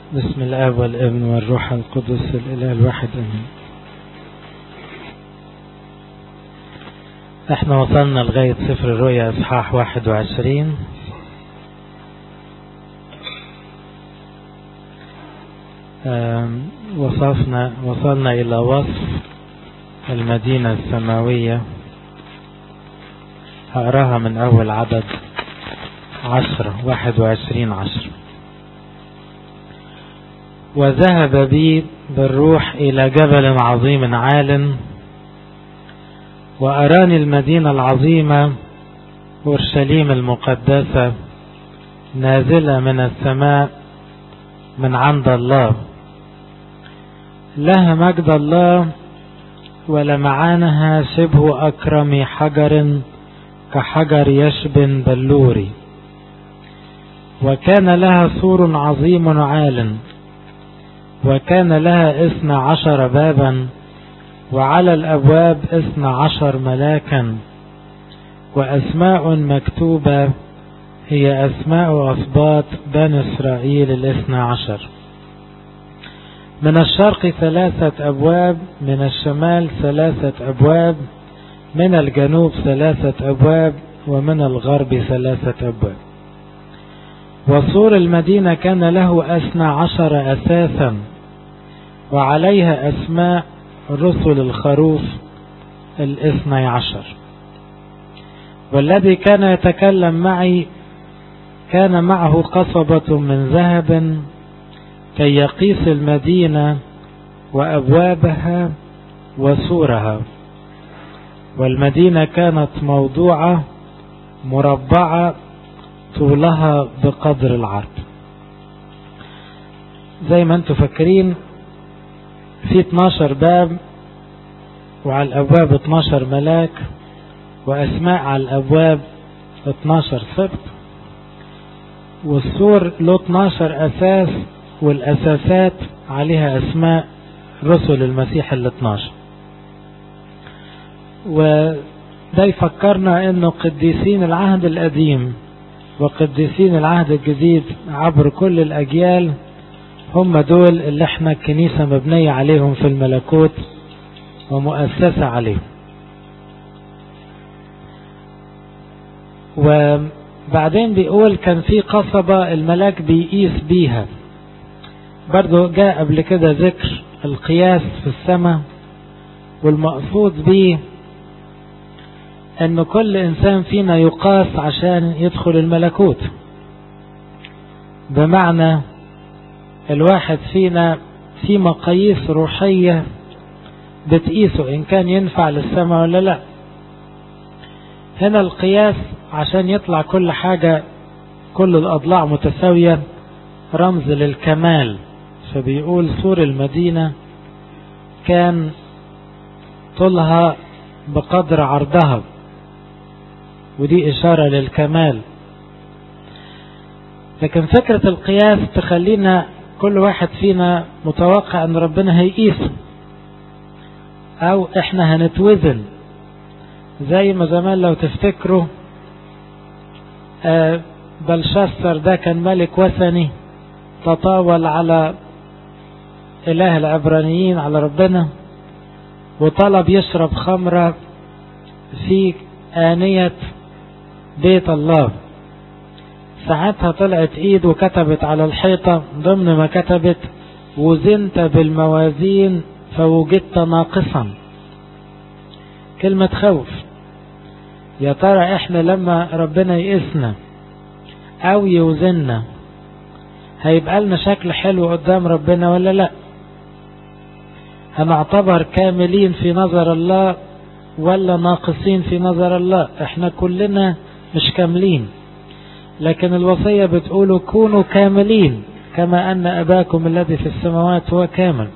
بسم الآب والابن والروح القدس الإله الواحد أمين احنا وصلنا لغاية سفر الرؤيا إصحاح 21 وصفنا وصلنا إلى وصف المدينة السماوية هقراها من أول عدد عشرة واحد وعشرين عشر وذهب بي بالروح إلى جبل عظيم عال وأراني المدينة العظيمة أورشليم المقدسة نازلة من السماء من عند الله لها مجد الله ولمعانها شبه أكرم حجر كحجر يشب بلوري وكان لها سور عظيم عال وكان لها اثنى عشر بابا وعلى الأبواب اثنى عشر ملاكا وأسماء مكتوبة هي أسماء أصباط بني إسرائيل الاثنى عشر من الشرق ثلاثة أبواب من الشمال ثلاثة أبواب من الجنوب ثلاثة أبواب ومن الغرب ثلاثة أبواب وسور المدينة كان له أثنى عشر أساسا وعليها أسماء رسل الخروف الاثني عشر والذي كان يتكلم معي كان معه قصبة من ذهب كي يقيس المدينة وأبوابها وسورها والمدينة كانت موضوعة مربعة طولها بقدر العرض زي ما انتم فاكرين في 12 باب وعلى الابواب 12 ملاك واسماء على الابواب 12 سبت والسور له 12 اساس والاساسات عليها اسماء رسل المسيح ال 12 وده يفكرنا انه قديسين العهد القديم وقديسين العهد الجديد عبر كل الأجيال هم دول اللي احنا الكنيسة مبنية عليهم في الملكوت ومؤسسة عليهم وبعدين بيقول كان في قصبة الملاك بيقيس بيها برضو جاء قبل كده ذكر القياس في السماء والمقصود به ان كل انسان فينا يقاس عشان يدخل الملكوت بمعنى الواحد فينا في مقاييس روحية بتقيسه ان كان ينفع للسماء ولا لا هنا القياس عشان يطلع كل حاجة كل الاضلاع متساوية رمز للكمال فبيقول سور المدينة كان طولها بقدر عرضها ودي إشارة للكمال لكن فكرة القياس تخلينا كل واحد فينا متوقع أن ربنا هيقيسه أو إحنا هنتوزن زي ما زمان لو تفتكروا آه بلشستر ده كان ملك وثني تطاول على إله العبرانيين على ربنا وطلب يشرب خمرة في آنية بيت الله ساعتها طلعت ايد وكتبت على الحيطة ضمن ما كتبت وزنت بالموازين فوجدت ناقصا كلمة خوف يا ترى احنا لما ربنا يقسنا او يوزننا هيبقى لنا شكل حلو قدام ربنا ولا لا هنعتبر كاملين في نظر الله ولا ناقصين في نظر الله احنا كلنا مش كاملين لكن الوصية بتقولوا كونوا كاملين كما أن أباكم الذي في السماوات هو كامل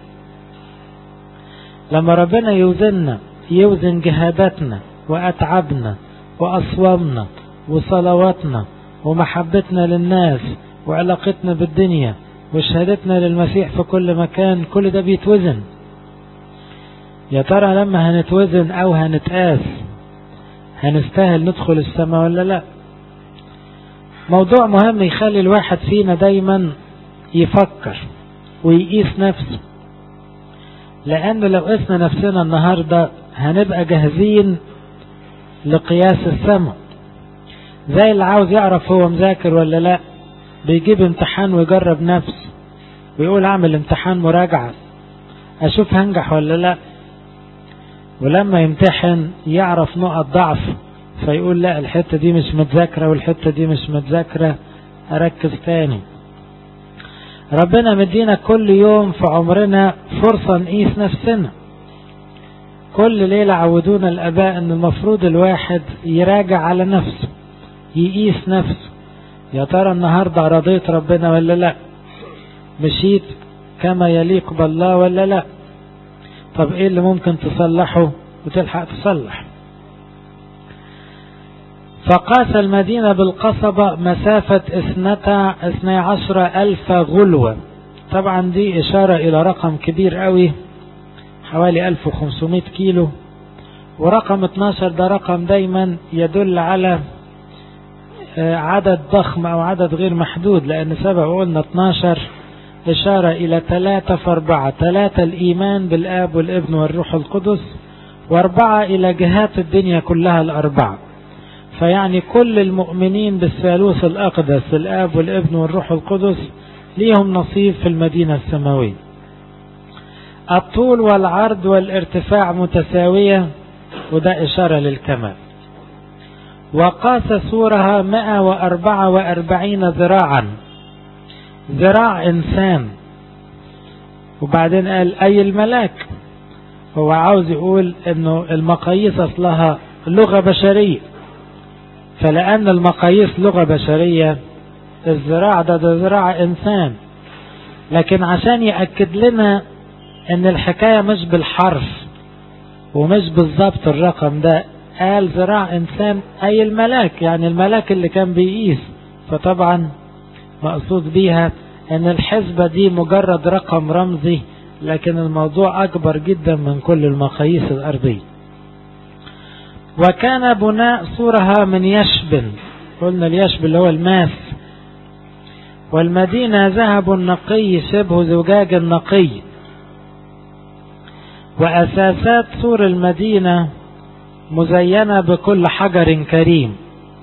لما ربنا يوزننا يوزن جهاداتنا وأتعابنا وأصوامنا وصلواتنا ومحبتنا للناس وعلاقتنا بالدنيا وشهادتنا للمسيح في كل مكان كل ده بيتوزن يا ترى لما هنتوزن أو هنتقاس هنستاهل ندخل السماء ولا لا موضوع مهم يخلي الواحد فينا دايما يفكر ويقيس نفسه لأنه لو قسنا نفسنا النهاردة هنبقى جاهزين لقياس السماء زي اللي عاوز يعرف هو مذاكر ولا لا بيجيب امتحان ويجرب نفسه ويقول اعمل امتحان مراجعة اشوف هنجح ولا لا ولما يمتحن يعرف نقط ضعف فيقول لا الحتة دي مش متذاكرة والحتة دي مش متذاكرة اركز تاني ربنا مدينا كل يوم في عمرنا فرصة نقيس نفسنا كل ليلة عودونا الاباء ان المفروض الواحد يراجع على نفسه يقيس نفسه يا ترى النهاردة رضيت ربنا ولا لا مشيت كما يليق بالله ولا لا طب ايه اللي ممكن تصلحه وتلحق تصلح فقاس المدينة بالقصبة مسافة اثنتا اثني عشر ألف غلوة طبعا دي إشارة إلى رقم كبير قوي حوالي 1500 كيلو ورقم 12 ده رقم دايما يدل على عدد ضخم أو عدد غير محدود لأن سبق قلنا 12 إشارة إلى ثلاثة فأربعة ثلاثة الإيمان بالآب والابن والروح القدس وأربعة إلى جهات الدنيا كلها الأربعة فيعني كل المؤمنين بالثالوث الأقدس الآب والابن والروح القدس ليهم نصيب في المدينة السماوية الطول والعرض والارتفاع متساوية وده إشارة للكمال وقاس سورها 144 ذراعا ذراع إنسان وبعدين قال أي الملاك هو عاوز يقول انه المقاييس اصلها لغة بشرية فلأن المقاييس لغة بشرية الذراع ده, ده ذراع إنسان لكن عشان يأكد لنا ان الحكاية مش بالحرف ومش بالظبط الرقم ده قال ذراع انسان اي الملاك يعني الملاك اللي كان بيقيس فطبعا مقصود بيها ان الحسبة دي مجرد رقم رمزي لكن الموضوع اكبر جدا من كل المقاييس الارضية وكان بناء صورها من يشب قلنا اليشب اللي هو الماس والمدينة ذهب نقي شبه زجاج نقي وأساسات سور المدينة مزينة بكل حجر كريم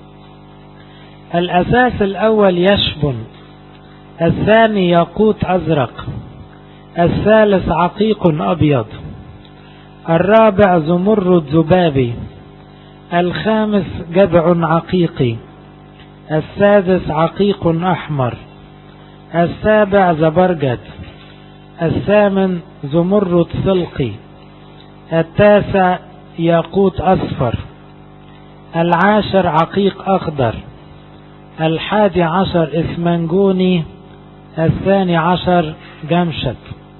الأساس الأول يشبن الثاني ياقوت أزرق الثالث عقيق أبيض الرابع زمرد ذبابي الخامس جبع عقيقي السادس عقيق أحمر السابع زبرجد الثامن زمرد سلقي التاسع ياقوت أصفر العاشر عقيق أخضر الحادي عشر إسمنجوني الثاني عشر جمشت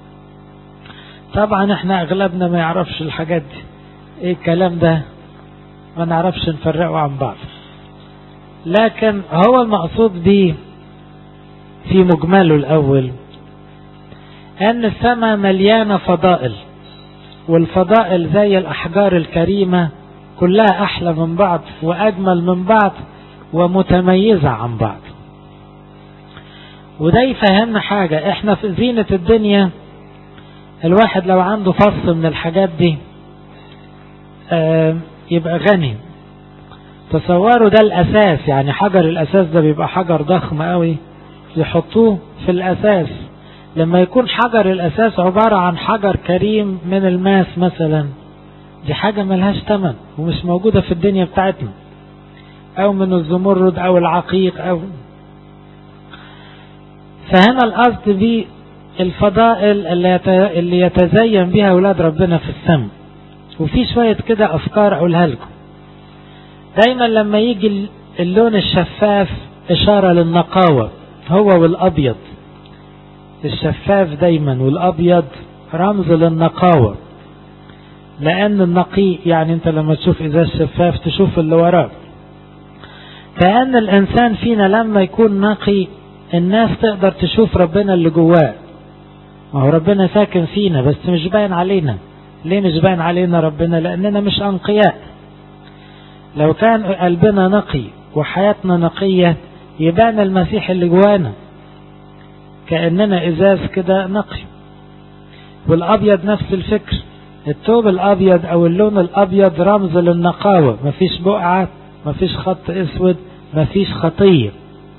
طبعا احنا اغلبنا ما يعرفش الحاجات دي ايه الكلام ده ما نعرفش نفرقه عن بعض لكن هو المقصود به في مجمله الاول ان السماء مليانة فضائل والفضائل زي الاحجار الكريمة كلها احلى من بعض واجمل من بعض ومتميزة عن بعض وده يفهمنا حاجة احنا في زينة الدنيا الواحد لو عنده فص من الحاجات دي اه يبقى غني تصوروا ده الاساس يعني حجر الاساس ده بيبقى حجر ضخم قوي يحطوه في الاساس لما يكون حجر الاساس عبارة عن حجر كريم من الماس مثلا دي حاجة ملهاش تمن ومش موجودة في الدنيا بتاعتنا او من الزمرد او العقيق او فهنا القصد بيه الفضائل اللي يتزين بها أولاد ربنا في السماء وفي شوية كده أفكار أقولها لكم دايما لما يجي اللون الشفاف إشارة للنقاوة هو والأبيض الشفاف دايما والأبيض رمز للنقاوة لأن النقي يعني أنت لما تشوف إذا الشفاف تشوف اللي وراه كأن الإنسان فينا لما يكون نقي الناس تقدر تشوف ربنا اللي جواه ما هو ربنا ساكن فينا بس مش باين علينا ليه مش باين علينا ربنا لأننا مش أنقياء لو كان قلبنا نقي وحياتنا نقية يبان المسيح اللي جوانا كأننا إزاز كده نقي والأبيض نفس الفكر الثوب الأبيض أو اللون الأبيض رمز للنقاوة مفيش بقعة مفيش خط أسود مفيش خطية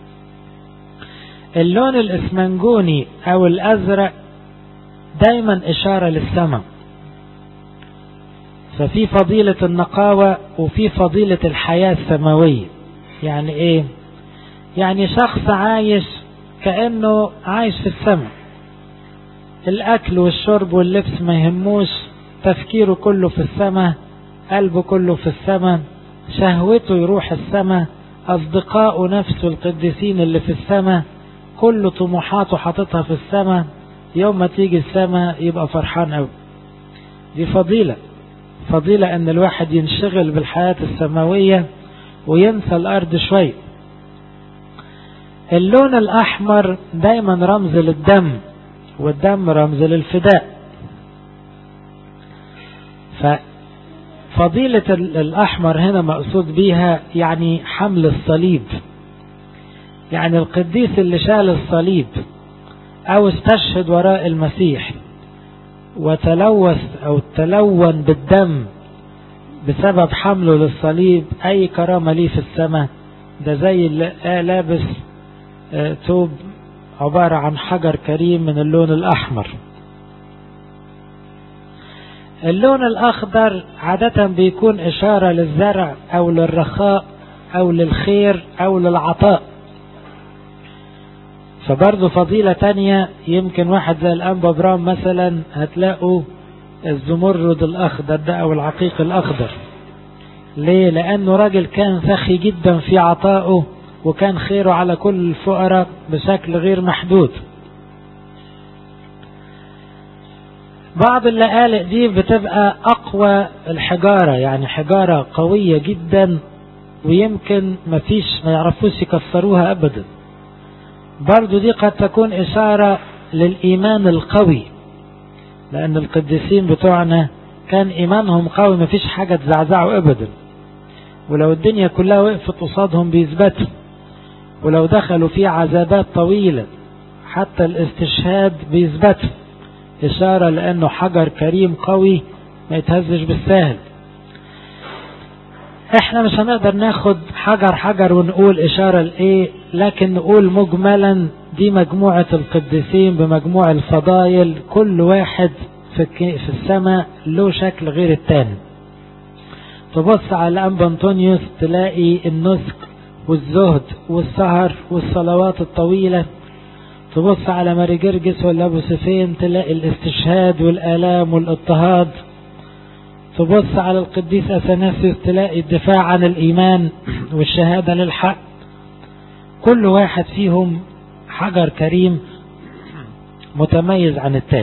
اللون الإسمنجوني أو الأزرق دايما إشارة للسماء ففي فضيلة النقاوة وفي فضيلة الحياة السماوية يعني إيه يعني شخص عايش كأنه عايش في السماء الأكل والشرب واللبس ما يهموش تفكيره كله في السماء قلبه كله في السماء شهوته يروح السماء أصدقائه نفسه القديسين اللي في السماء كل طموحاته حاططها في السماء يوم ما تيجي السماء يبقى فرحان قوي دي فضيلة فضيلة ان الواحد ينشغل بالحياة السماوية وينسى الارض شوي اللون الاحمر دايما رمز للدم والدم رمز للفداء ففضيلة الاحمر هنا مقصود بيها يعني حمل الصليب يعني القديس اللي شال الصليب او استشهد وراء المسيح وتلوث او تلون بالدم بسبب حمله للصليب اي كرامة ليه في السماء ده زي اللي لابس ثوب عبارة عن حجر كريم من اللون الاحمر اللون الاخضر عادة بيكون اشارة للزرع او للرخاء او للخير او للعطاء فبرضه فضيلة تانية يمكن واحد زي الأنبا برام مثلا هتلاقوا الزمرد الأخضر ده أو العقيق الأخضر ليه؟ لأنه راجل كان سخي جدا في عطائه وكان خيره على كل الفقراء بشكل غير محدود بعض اللقالق دي بتبقى أقوى الحجارة يعني حجارة قوية جدا ويمكن مفيش ما يعرفوش يكسروها أبدا برضو دي قد تكون إشارة للإيمان القوي لأن القديسين بتوعنا كان إيمانهم قوي مفيش حاجة تزعزعه أبدا ولو الدنيا كلها وقفت قصادهم بيثبتوا ولو دخلوا في عذابات طويلة حتى الاستشهاد بيثبتوا إشارة لأنه حجر كريم قوي ما يتهزش بالسهل احنا مش هنقدر ناخد حجر حجر ونقول اشارة لايه لكن نقول مجملا دي مجموعة القديسين بمجموع الفضايل كل واحد في, في السماء له شكل غير التاني تبص على أنبا أنطونيوس تلاقي النسك والزهد والسهر والصلوات الطويلة تبص على ماري جرجس ولا أبو سفين تلاقي الاستشهاد والآلام والاضطهاد تبص على القديس أثناسيوس تلاقي الدفاع عن الإيمان والشهادة للحق كل واحد فيهم حجر كريم متميز عن التاني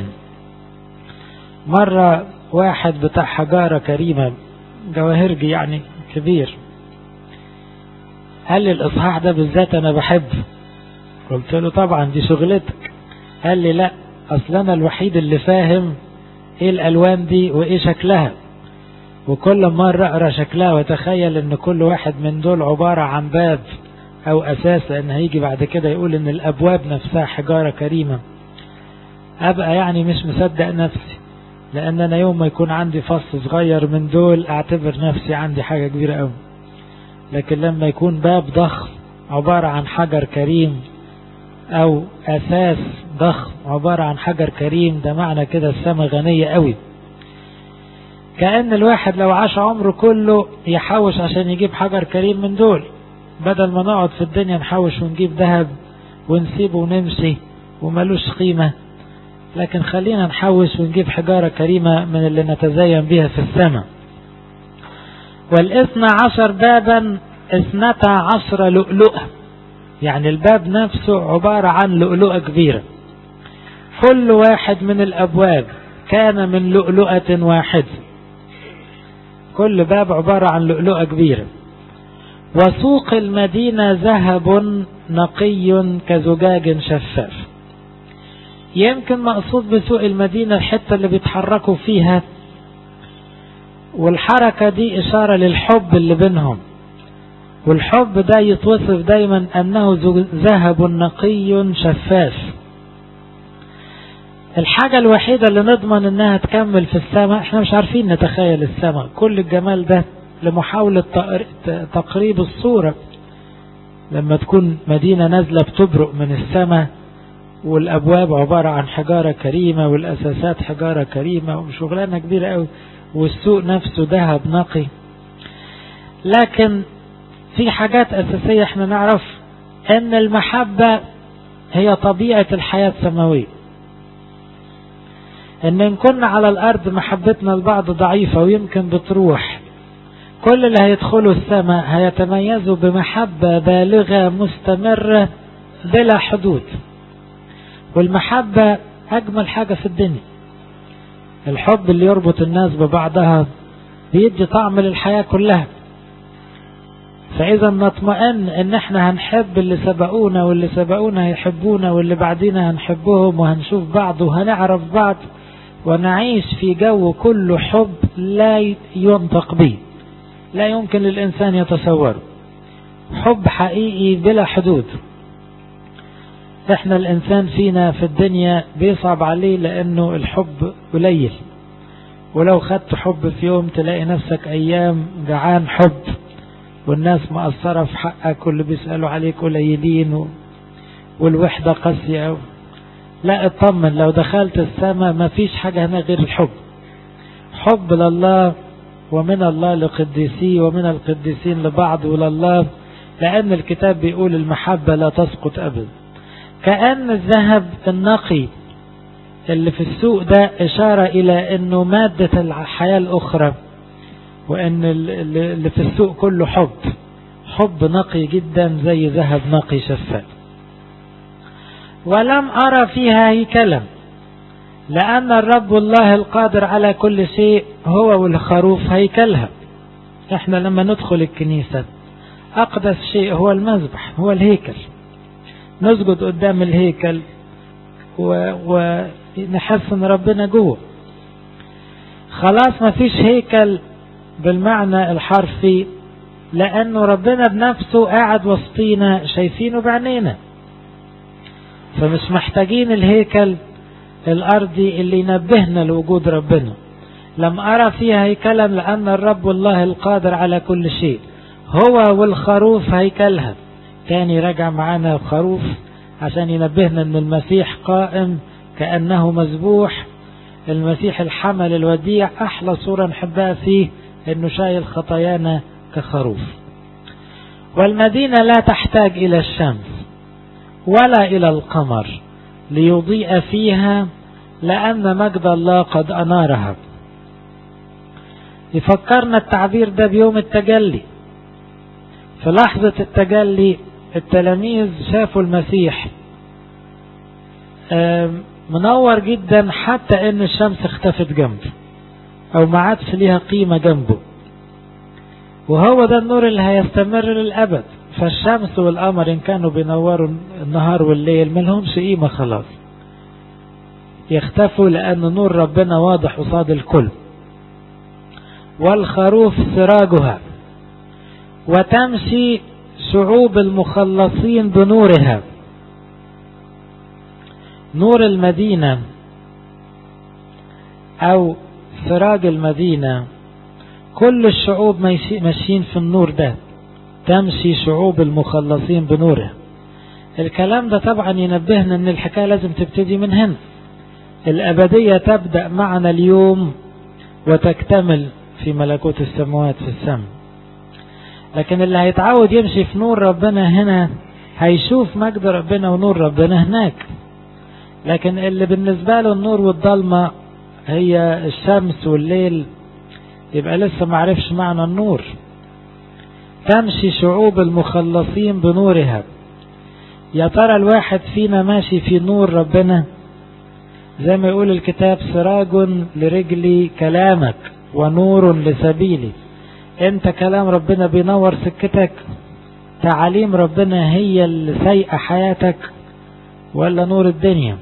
مرة واحد بتاع حجارة كريمة جواهرجي يعني كبير قال لي الإصحاح ده بالذات أنا بحبه قلت له طبعا دي شغلتك قال لي لا أصل أنا الوحيد اللي فاهم إيه الألوان دي وإيه شكلها وكل مرة أقرأ شكلها وتخيل أن كل واحد من دول عبارة عن باب أو أساس لأن هيجي بعد كده يقول أن الأبواب نفسها حجارة كريمة أبقى يعني مش مصدق نفسي لأن أنا يوم ما يكون عندي فص صغير من دول أعتبر نفسي عندي حاجة كبيرة أوي لكن لما يكون باب ضخم عبارة عن حجر كريم أو أساس ضخم عبارة عن حجر كريم ده معنى كده السماء غنية أوي كأن الواحد لو عاش عمره كله يحوش عشان يجيب حجر كريم من دول بدل ما نقعد في الدنيا نحوش ونجيب ذهب ونسيبه ونمشي وملوش قيمة لكن خلينا نحوش ونجيب حجارة كريمة من اللي نتزين بها في السماء والاثنى عشر بابا اثنتا عشر لؤلؤة يعني الباب نفسه عبارة عن لؤلؤة كبيرة كل واحد من الأبواب كان من لؤلؤة واحدة كل باب عبارة عن لؤلؤة كبيرة وسوق المدينة ذهب نقي كزجاج شفاف يمكن مقصود بسوق المدينة الحتة اللي بيتحركوا فيها والحركة دي إشارة للحب اللي بينهم والحب ده يتوصف دايما أنه ذهب نقي شفاف الحاجة الوحيدة اللي نضمن انها تكمل في السماء احنا مش عارفين نتخيل السماء كل الجمال ده لمحاولة تقريب الصورة لما تكون مدينة نازلة بتبرق من السماء والأبواب عبارة عن حجارة كريمة والأساسات حجارة كريمة وشغلانة كبيرة قوي والسوق نفسه ذهب نقي لكن في حاجات أساسية احنا نعرف أن المحبة هي طبيعة الحياة السماوية ان ان كنا على الارض محبتنا لبعض ضعيفة ويمكن بتروح كل اللي هيدخلوا السماء هيتميزوا بمحبة بالغة مستمرة بلا حدود والمحبة اجمل حاجة في الدنيا الحب اللي يربط الناس ببعضها بيدي طعم للحياة كلها فإذا نطمئن إن إحنا هنحب اللي سبقونا واللي سبقونا هيحبونا واللي بعدين هنحبهم وهنشوف بعض وهنعرف بعض ونعيش في جو كله حب لا ينطق به لا يمكن للإنسان يتصوره حب حقيقي بلا حدود احنا الإنسان فينا في الدنيا بيصعب عليه لأنه الحب قليل ولو خدت حب في يوم تلاقي نفسك أيام جعان حب والناس مقصرة في حقك واللي بيسألوا عليك قليلين و... والوحدة قاسية لا اطمن لو دخلت السماء ما فيش حاجة هنا غير الحب حب لله ومن الله لقديسيه ومن القديسين لبعض ولله لأن الكتاب بيقول المحبة لا تسقط أبدا كأن الذهب النقي اللي في السوق ده إشارة إلى أنه مادة الحياة الأخرى وأن اللي في السوق كله حب حب نقي جدا زي ذهب نقي شفاف ولم أرى فيها هيكلا لأن الرب الله القادر على كل شيء هو والخروف هيكلها احنا لما ندخل الكنيسة أقدس شيء هو المذبح هو الهيكل نسجد قدام الهيكل ونحس ان ربنا جوه خلاص ما فيش هيكل بالمعنى الحرفي لأنه ربنا بنفسه قاعد وسطينا شايفينه بعينينا فمش محتاجين الهيكل الأرضي اللي ينبهنا لوجود ربنا لم أرى فيها هيكلا لأن الرب الله القادر على كل شيء هو والخروف هيكلها تاني رجع معانا الخروف عشان ينبهنا ان المسيح قائم كأنه مذبوح المسيح الحمل الوديع أحلى صورة نحبها فيه انه شايل خطايانا كخروف والمدينة لا تحتاج إلى الشمس ولا إلى القمر ليضيء فيها لأن مجد الله قد أنارها يفكرنا التعبير ده بيوم التجلي في لحظة التجلي التلاميذ شافوا المسيح منور جدا حتى ان الشمس اختفت جنبه او ما عادش ليها قيمة جنبه وهو ده النور اللي هيستمر للأبد فالشمس والقمر إن كانوا بينوروا النهار والليل ملهمش قيمة خلاص يختفوا لأن نور ربنا واضح قصاد الكل والخروف سراجها وتمشي شعوب المخلصين بنورها نور المدينة أو سراج المدينة كل الشعوب ماشيين في النور ده تمشي شعوب المخلصين بنوره الكلام ده طبعا ينبهنا ان الحكاية لازم تبتدي من هنا الأبدية تبدأ معنا اليوم وتكتمل في ملكوت السماوات في السماء لكن اللي هيتعود يمشي في نور ربنا هنا هيشوف مجد ربنا ونور ربنا هناك لكن اللي بالنسبة له النور والضلمة هي الشمس والليل يبقى لسه معرفش معنى النور تمشي شعوب المخلصين بنورها يا ترى الواحد فينا ماشي في نور ربنا زي ما يقول الكتاب سراج لرجلي كلامك ونور لسبيلي انت كلام ربنا بينور سكتك تعاليم ربنا هي اللي سايقة حياتك ولا نور الدنيا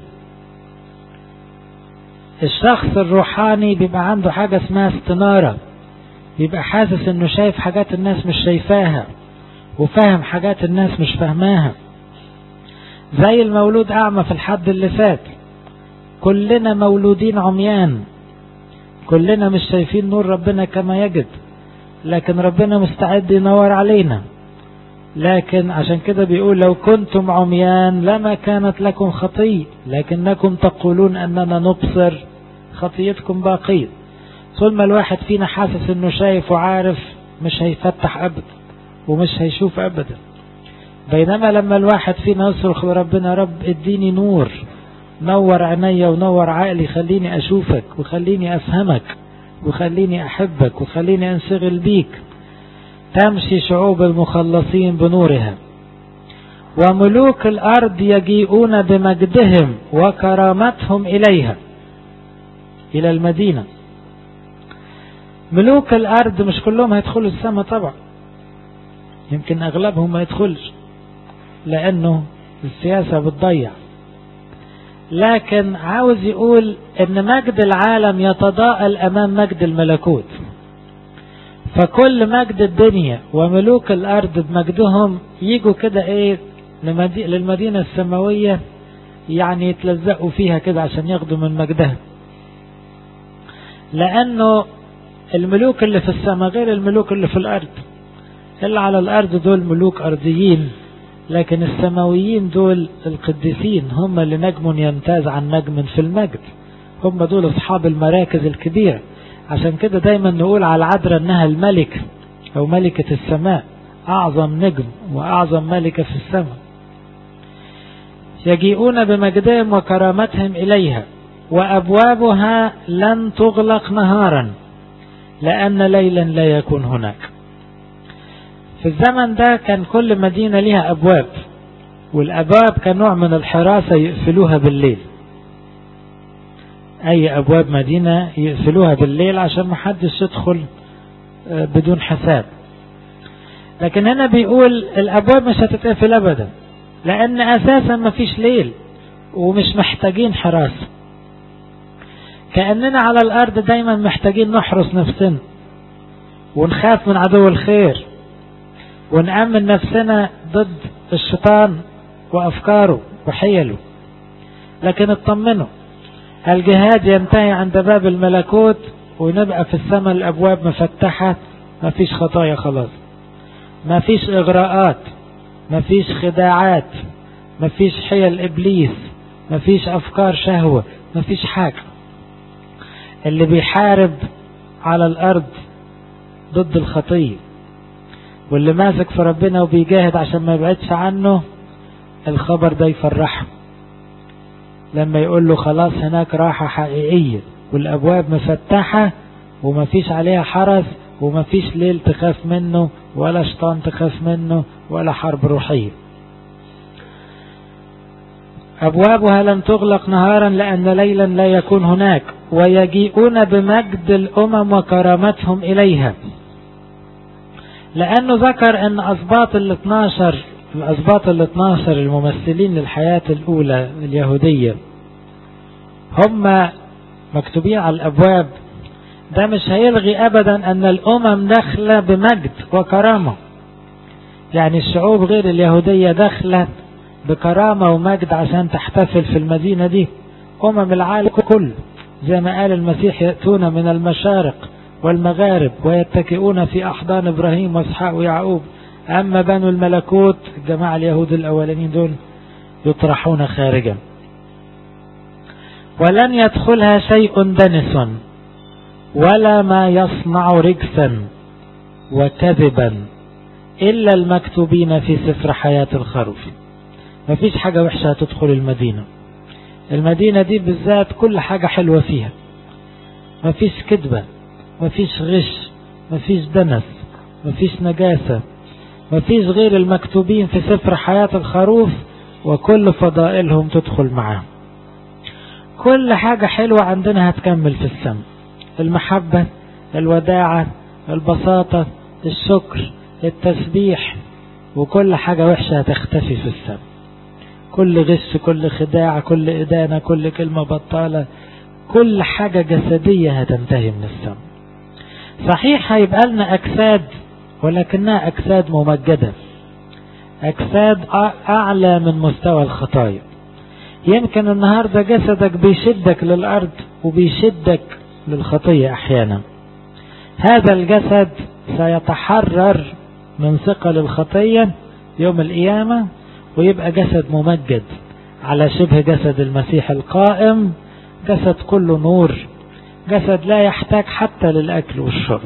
الشخص الروحاني بيبقى عنده حاجة اسمها استنارة بيبقى حاسس انه شايف حاجات الناس مش شايفاها وفاهم حاجات الناس مش فاهماها زي المولود اعمى في الحد اللي فات كلنا مولودين عميان كلنا مش شايفين نور ربنا كما يجب لكن ربنا مستعد ينور علينا لكن عشان كده بيقول لو كنتم عميان لما كانت لكم خطية لكنكم تقولون أننا نبصر خطيتكم باقية طول ما الواحد فينا حاسس انه شايف وعارف مش هيفتح ابدا ومش هيشوف ابدا بينما لما الواحد فينا يصرخ لربنا رب اديني نور نور عينيا ونور عقلي خليني اشوفك وخليني افهمك وخليني احبك وخليني انشغل بيك تمشي شعوب المخلصين بنورها وملوك الارض يجيئون بمجدهم وكرامتهم اليها الى المدينه ملوك الارض مش كلهم هيدخلوا السماء طبعا يمكن اغلبهم ما يدخلش لانه السياسة بتضيع لكن عاوز يقول ان مجد العالم يتضاءل امام مجد الملكوت فكل مجد الدنيا وملوك الارض بمجدهم يجوا كده ايه للمدينة السماوية يعني يتلزقوا فيها كده عشان ياخدوا من مجدها لانه الملوك اللي في السماء غير الملوك اللي في الارض اللي على الارض دول ملوك ارضيين لكن السماويين دول القديسين هم اللي نجم يمتاز عن نجم في المجد هم دول اصحاب المراكز الكبيرة عشان كده دايما نقول على العذراء انها الملك او ملكة السماء اعظم نجم واعظم ملكة في السماء يجيئون بمجدهم وكرامتهم اليها وابوابها لن تغلق نهارا لأن ليلا لا يكون هناك في الزمن ده كان كل مدينة لها أبواب والأبواب كنوع من الحراسة يقفلوها بالليل أي أبواب مدينة يقفلوها بالليل عشان محدش يدخل بدون حساب لكن هنا بيقول الأبواب مش هتتقفل أبدا لأن أساسا مفيش ليل ومش محتاجين حراسة كأننا على الأرض دايما محتاجين نحرس نفسنا ونخاف من عدو الخير ونأمن نفسنا ضد الشيطان وأفكاره وحيله لكن اطمنوا الجهاد ينتهي عند باب الملكوت ونبقى في السماء الأبواب مفتحة مفيش خطايا خلاص مفيش إغراءات مفيش خداعات مفيش حيل إبليس مفيش أفكار شهوة مفيش حاجة اللي بيحارب على الأرض ضد الخطية واللي ماسك في ربنا وبيجاهد عشان ما يبعدش عنه الخبر ده يفرحه لما يقول له خلاص هناك راحة حقيقية والأبواب مفتحة ومفيش عليها حرس ومفيش ليل تخاف منه ولا شيطان تخاف منه ولا حرب روحية أبوابها لن تغلق نهارا لأن ليلا لا يكون هناك ويجيئون بمجد الأمم وكرامتهم إليها لأنه ذكر أن أسباط ال 12 الأسباط ال 12 الممثلين للحياة الأولى اليهودية هم مكتوبين على الأبواب ده مش هيلغي أبدا أن الأمم داخلة بمجد وكرامة يعني الشعوب غير اليهودية داخلة بكرامة ومجد عشان تحتفل في المدينة دي أمم العالم كله زي ما قال المسيح يأتون من المشارق والمغارب ويتكئون في أحضان إبراهيم وإسحاق ويعقوب أما بنو الملكوت الجماعة اليهود الأولانيين دول يطرحون خارجا ولن يدخلها شيء دنس ولا ما يصنع رجسا وكذبا إلا المكتوبين في سفر حياة الخروف مفيش حاجة وحشة هتدخل المدينة المدينة دي بالذات كل حاجة حلوة فيها مفيش كذبة مفيش غش مفيش دنس مفيش نجاسة مفيش غير المكتوبين في سفر حياة الخروف وكل فضائلهم تدخل معاه كل حاجة حلوة عندنا هتكمل في السماء المحبة الوداعة البساطة الشكر التسبيح وكل حاجة وحشة هتختفي في السماء كل غش كل خداع كل إدانة كل كلمة بطالة كل حاجة جسدية هتنتهي من السماء صحيح هيبقى لنا أجساد ولكنها أجساد ممجدة أجساد أعلى من مستوى الخطايا يمكن النهاردة جسدك بيشدك للأرض وبيشدك للخطية أحيانا هذا الجسد سيتحرر من ثقل الخطية يوم القيامة ويبقى جسد ممجد على شبه جسد المسيح القائم جسد كله نور جسد لا يحتاج حتى للأكل والشرب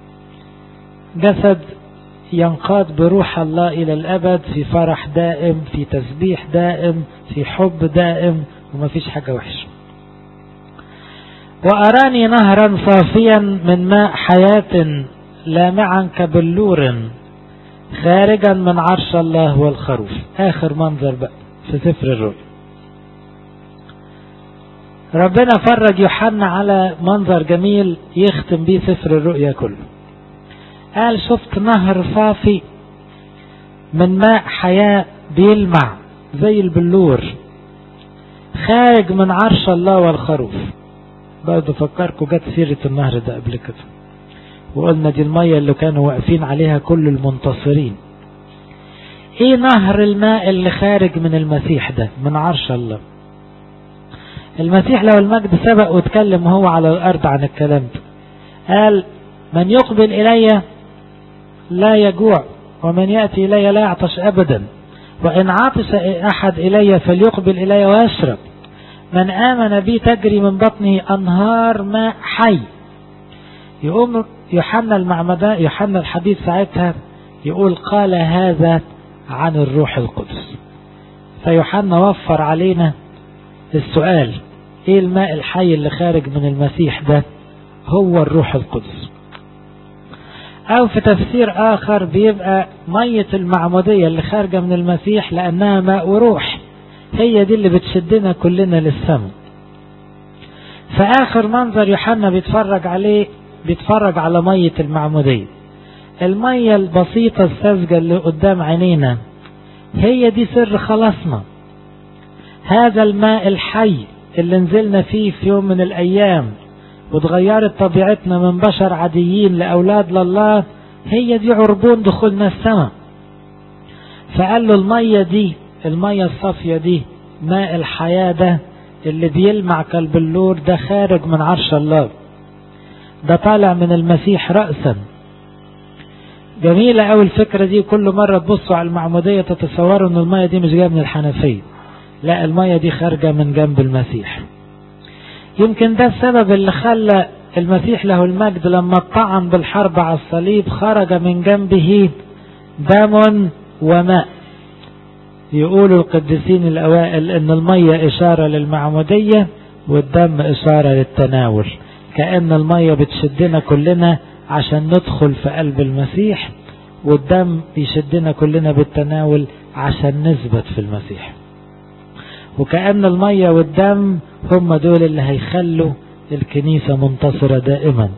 جسد ينقاد بروح الله إلى الأبد في فرح دائم في تسبيح دائم في حب دائم وما فيش حاجة وحشة وأراني نهرا صافيا من ماء حياة لامعا كبلور خارجا من عرش الله والخروف آخر منظر بقى في سفر الرؤيا ربنا فرج يوحنا على منظر جميل يختم بيه سفر الرؤيا كله قال شفت نهر صافي من ماء حياة بيلمع زي البلور خارج من عرش الله والخروف برضه فكركم جت سيرة النهر ده قبل كده وقلنا دي المية اللي كانوا واقفين عليها كل المنتصرين ايه نهر الماء اللي خارج من المسيح ده من عرش الله المسيح لو المجد سبق واتكلم وهو على الارض عن الكلام ده قال من يقبل الي لا يجوع ومن يأتي إلي لا يعطش أبدا وإن عطش أحد إلي فليقبل إلي ويشرب من آمن بي تجري من بطنه أنهار ماء حي يقوم يوحنا المعمدان يوحنا الحديث ساعتها يقول قال هذا عن الروح القدس فيوحنا وفر علينا السؤال ايه الماء الحي اللي خارج من المسيح ده هو الروح القدس او في تفسير اخر بيبقى مية المعمودية اللي خارجة من المسيح لانها ماء وروح هي دي اللي بتشدنا كلنا للسماء فاخر منظر يوحنا بيتفرج عليه بيتفرج على مية المعمودية المية البسيطة الساذجة اللي قدام عينينا هي دي سر خلاصنا هذا الماء الحي اللي نزلنا فيه في يوم من الايام وتغيرت طبيعتنا من بشر عاديين لأولاد لله هي دي عربون دخولنا السماء فقال له المية دي المية الصافية دي ماء الحياة ده اللي بيلمع كالبلور ده خارج من عرش الله ده طالع من المسيح رأسا جميلة أوي الفكرة دي كل مرة تبصوا على المعمودية تتصوروا ان المية دي مش جاية من الحنفية لا المية دي خارجة من جنب المسيح يمكن ده السبب اللي خلى المسيح له المجد لما طعن بالحرب على الصليب خرج من جنبه دم وماء يقولوا القديسين الأوائل أن المية إشارة للمعمودية والدم إشارة للتناول كأن المية بتشدنا كلنا عشان ندخل في قلب المسيح والدم يشدنا كلنا بالتناول عشان نثبت في المسيح وكأن المية والدم هم دول اللي هيخلوا الكنيسة منتصرة دائما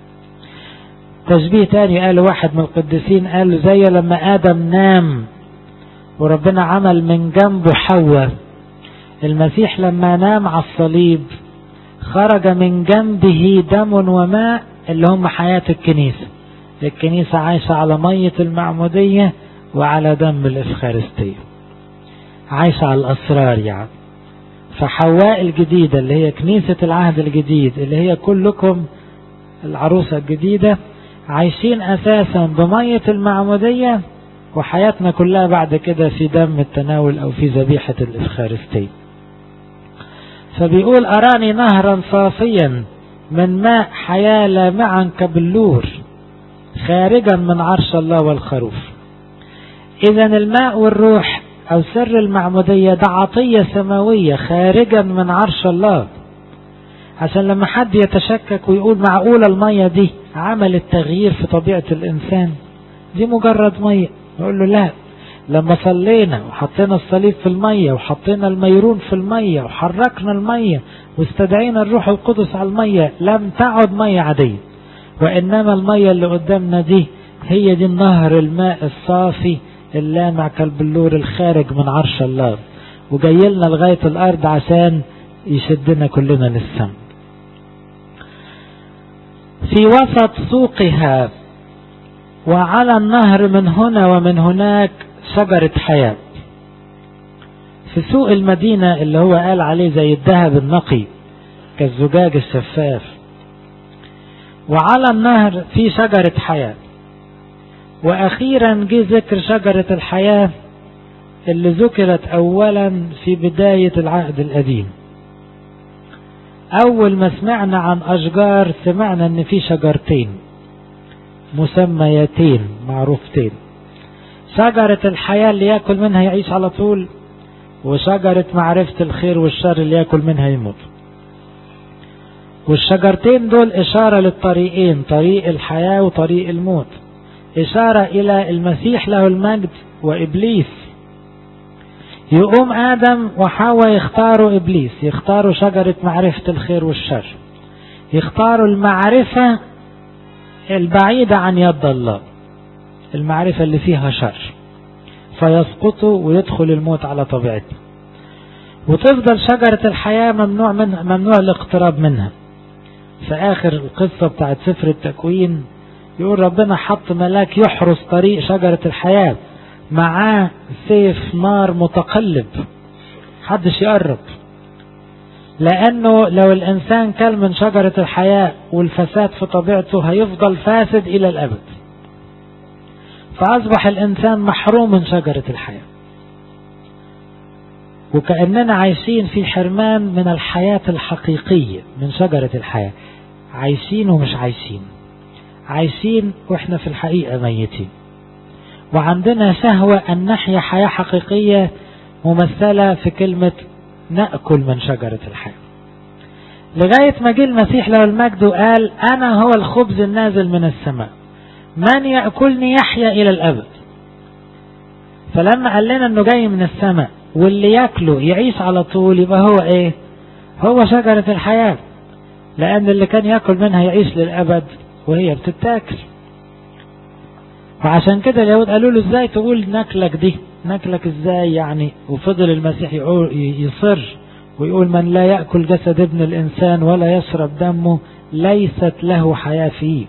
تشبيه تاني قال واحد من القديسين قال زي لما آدم نام وربنا عمل من جنبه حواء المسيح لما نام على الصليب خرج من جنبه دم وماء اللي هم حياة الكنيسة الكنيسة عايشة على مية المعمودية وعلى دم الإفخارستية عايشة على الأسرار يعني فحواء الجديدة اللي هي كنيسة العهد الجديد اللي هي كلكم العروسة الجديدة عايشين أساسا بمية المعمودية وحياتنا كلها بعد كده في دم التناول أو في ذبيحة الإفخارستية فبيقول أراني نهرا صافيا من ماء حياة لامعا كبلور خارجا من عرش الله والخروف إذا الماء والروح أو سر المعمودية ده عطية سماوية خارجا من عرش الله عشان لما حد يتشكك ويقول معقولة المية دي عملت تغيير في طبيعة الإنسان دي مجرد مية نقول له لا لما صلينا وحطينا الصليب في المية وحطينا الميرون في المية وحركنا المية واستدعينا الروح القدس على المية لم تعد مية عادية وإنما المية اللي قدامنا دي هي دي النهر الماء الصافي اللامع كالبلور الخارج من عرش الله وجاي لنا لغاية الأرض عشان يشدنا كلنا للسماء في وسط سوقها وعلى النهر من هنا ومن هناك شجرة حياة في سوق المدينة اللي هو قال عليه زي الذهب النقي كالزجاج الشفاف وعلى النهر في شجرة حياة وأخيرا جه ذكر شجرة الحياة اللي ذكرت أولا في بداية العهد القديم أول ما سمعنا عن أشجار سمعنا أن في شجرتين مسميتين معروفتين شجرة الحياة اللي يأكل منها يعيش على طول وشجرة معرفة الخير والشر اللي يأكل منها يموت والشجرتين دول إشارة للطريقين طريق الحياة وطريق الموت إشارة إلى المسيح له المجد وإبليس يقوم آدم وحواء يختاروا إبليس يختاروا شجرة معرفة الخير والشر يختاروا المعرفة البعيدة عن يد الله المعرفة اللي فيها شر فيسقطوا ويدخل الموت على طبيعته وتفضل شجرة الحياة ممنوع من ممنوع الاقتراب منها في آخر القصة بتاعت سفر التكوين يقول ربنا حط ملاك يحرس طريق شجرة الحياة معاه سيف نار متقلب حدش يقرب لأنه لو الإنسان كل من شجرة الحياة والفساد في طبيعته هيفضل فاسد إلى الأبد فأصبح الإنسان محروم من شجرة الحياة وكأننا عايشين في حرمان من الحياة الحقيقية من شجرة الحياة عايشين ومش عايشين عايشين واحنا في الحقيقة ميتين وعندنا شهوة أن نحيا حياة حقيقية ممثلة في كلمة نأكل من شجرة الحياة لغاية ما جه المسيح له المجد وقال أنا هو الخبز النازل من السماء من يأكلني يحيا إلى الأبد فلما قال لنا أنه جاي من السماء واللي ياكله يعيش على طول يبقى هو إيه هو شجرة الحياة لأن اللي كان يأكل منها يعيش للأبد وهي بتتاكل وعشان كده اليهود قالوا له ازاي تقول ناكلك دي ناكلك ازاي يعني وفضل المسيح يصر ويقول من لا يأكل جسد ابن الإنسان ولا يشرب دمه ليست له حياة فيه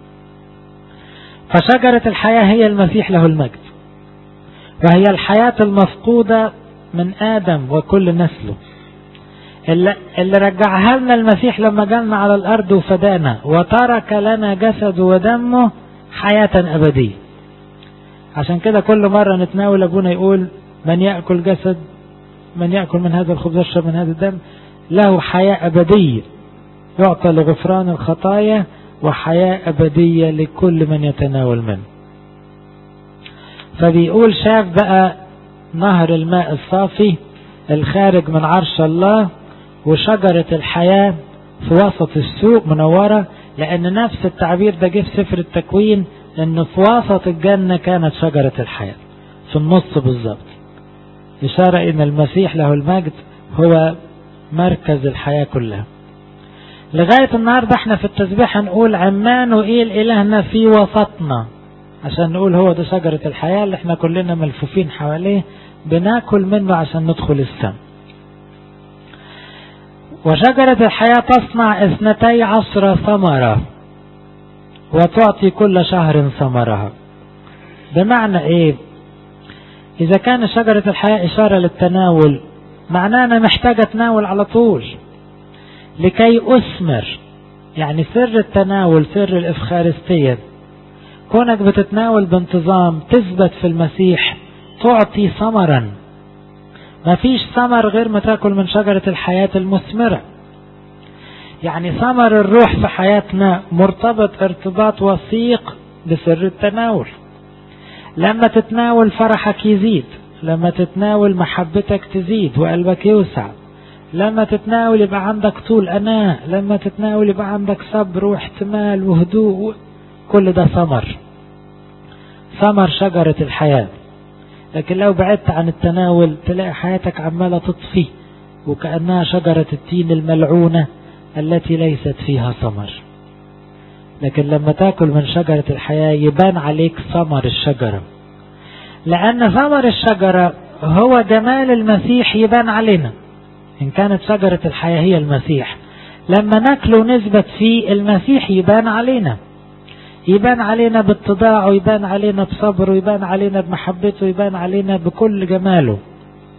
فشجرة الحياة هي المسيح له المجد وهي الحياة المفقودة من آدم وكل نسله اللي, اللي رجعها لنا المسيح لما جالنا على الأرض وفدانا وترك لنا جسد ودمه حياة أبدية عشان كده كل مرة نتناول أبونا يقول من يأكل جسد من يأكل من هذا الخبز يشرب من هذا الدم له حياة أبدية يعطى لغفران الخطايا وحياة أبدية لكل من يتناول منه فبيقول شاف بقى نهر الماء الصافي الخارج من عرش الله وشجرة الحياة في وسط السوق منورة لأن نفس التعبير ده جه في سفر التكوين أن في وسط الجنة كانت شجرة الحياة في النص بالظبط إشارة أن المسيح له المجد هو مركز الحياة كلها لغاية النهاردة احنا في التسبيح هنقول عمان وإيل إلهنا في وسطنا عشان نقول هو ده شجرة الحياة اللي احنا كلنا ملفوفين حواليه بناكل منه عشان ندخل السماء وشجرة الحياة تصنع اثنتي عشر ثمرة وتعطي كل شهر ثمرها بمعنى ايه اذا كان شجرة الحياة اشارة للتناول معناه انا محتاج اتناول على طول لكي اثمر يعني سر التناول سر الافخارستية كونك بتتناول بانتظام تثبت في المسيح تعطي ثمرا ما فيش ثمر غير ما تاكل من شجرة الحياة المثمرة يعني ثمر الروح في حياتنا مرتبط ارتباط وثيق بسر التناول لما تتناول فرحك يزيد لما تتناول محبتك تزيد وقلبك يوسع لما تتناول يبقى عندك طول أناة لما تتناول يبقى عندك صبر واحتمال وهدوء كل ده ثمر ثمر شجرة الحياة لكن لو بعدت عن التناول تلاقي حياتك عمالة تطفي وكأنها شجرة التين الملعونة التي ليست فيها ثمر لكن لما تاكل من شجرة الحياة يبان عليك ثمر الشجرة لأن ثمر الشجرة هو جمال المسيح يبان علينا إن كانت شجرة الحياة هي المسيح لما ناكله نثبت فيه المسيح يبان علينا يبان علينا باتضاعه يبان علينا بصبره يبان علينا بمحبته يبان علينا بكل جماله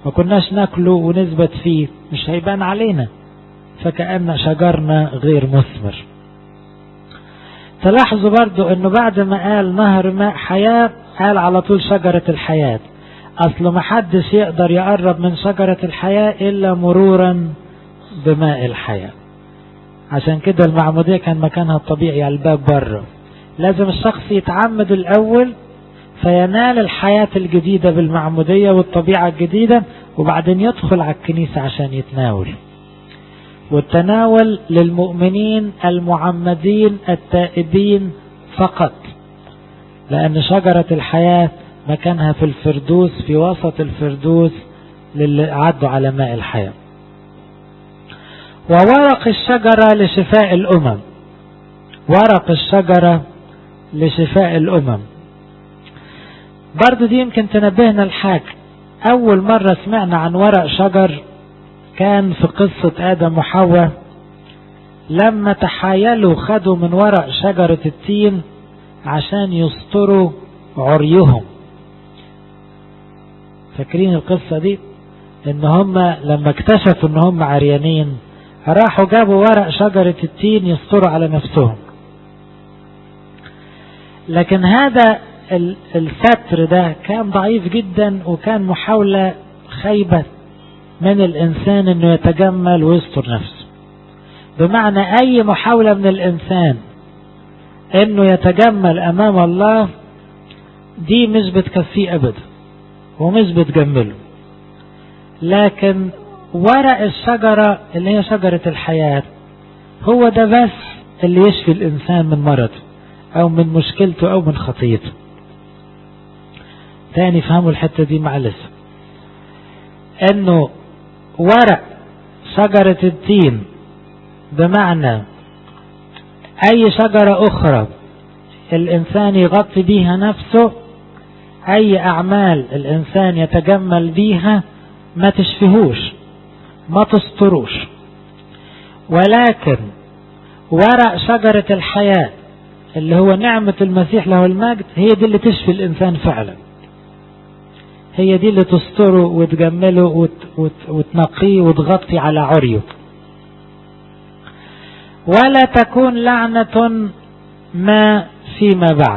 ما كناش ناكله ونثبت فيه مش هيبان علينا فكأن شجرنا غير مثمر تلاحظوا برضو انه بعد ما قال نهر ماء حياة قال على طول شجرة الحياة اصل ما حدش يقدر يقرب من شجرة الحياة الا مرورا بماء الحياة عشان كده المعمودية كان مكانها الطبيعي على الباب بره لازم الشخص يتعمد الاول فينال الحياة الجديدة بالمعمودية والطبيعة الجديدة وبعدين يدخل على الكنيسة عشان يتناول والتناول للمؤمنين المعمدين التائبين فقط لأن شجرة الحياة مكانها في الفردوس في وسط الفردوس للي عدوا على ماء الحياة وورق الشجرة لشفاء الأمم ورق الشجرة لشفاء الأمم برضو دي يمكن تنبهنا الحاجة أول مرة سمعنا عن ورق شجر كان في قصة آدم وحواء لما تحايلوا خدوا من ورق شجرة التين عشان يستروا عريهم فاكرين القصة دي ان هم لما اكتشفوا ان هم عريانين راحوا جابوا ورق شجرة التين يستروا على نفسهم لكن هذا الستر ده كان ضعيف جدا وكان محاولة خيبة من الإنسان أنه يتجمل ويستر نفسه بمعنى أي محاولة من الإنسان أنه يتجمل أمام الله دي مش بتكفيه أبدا ومش بتجمله لكن ورق الشجرة اللي هي شجرة الحياة هو ده بس اللي يشفي الإنسان من مرضه أو من مشكلته أو من خطيته تاني فهموا الحتة دي معلش انه ورق شجرة التين بمعنى اي شجرة اخرى الانسان يغطي بيها نفسه اي اعمال الانسان يتجمل بيها ما تشفيهوش ما تستروش ولكن ورق شجرة الحياة اللي هو نعمة المسيح له المجد هي دي اللي تشفي الانسان فعلا هي دي اللي تستره وتجمله وت... وت... وتنقيه وتغطي على عريه ولا تكون لعنة ما فيما بعد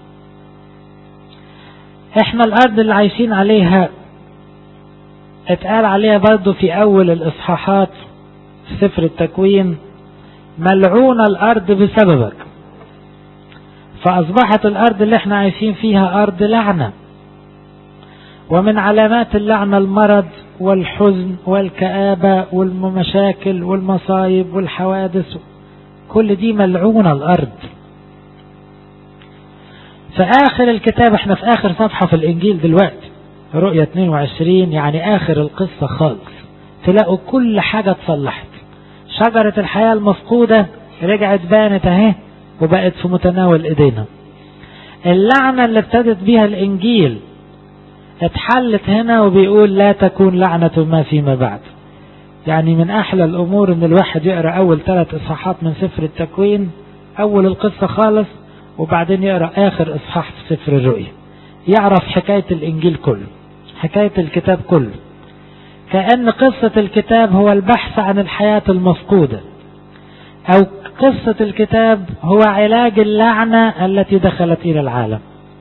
احنا الارض اللي عايشين عليها اتقال عليها برضو في اول الاصحاحات في سفر التكوين ملعون الارض بسببك فاصبحت الارض اللي احنا عايشين فيها ارض لعنه ومن علامات اللعنة المرض والحزن والكآبة والمشاكل والمصايب والحوادث كل دي ملعونة الأرض في آخر الكتاب احنا في آخر صفحة في الإنجيل دلوقتي رؤية 22 يعني آخر القصة خالص تلاقوا كل حاجة اتصلحت شجرة الحياة المفقودة رجعت بانت اهي وبقت في متناول ايدينا اللعنة اللي ابتدت بيها الإنجيل اتحلت هنا وبيقول لا تكون لعنة ما فيما بعد يعني من أحلى الأمور أن الواحد يقرأ أول ثلاث إصحاحات من سفر التكوين أول القصة خالص وبعدين يقرأ آخر إصحاح في سفر الرؤيا يعرف حكاية الإنجيل كله حكاية الكتاب كله كأن قصة الكتاب هو البحث عن الحياة المفقودة أو قصة الكتاب هو علاج اللعنة التي دخلت إلى العالم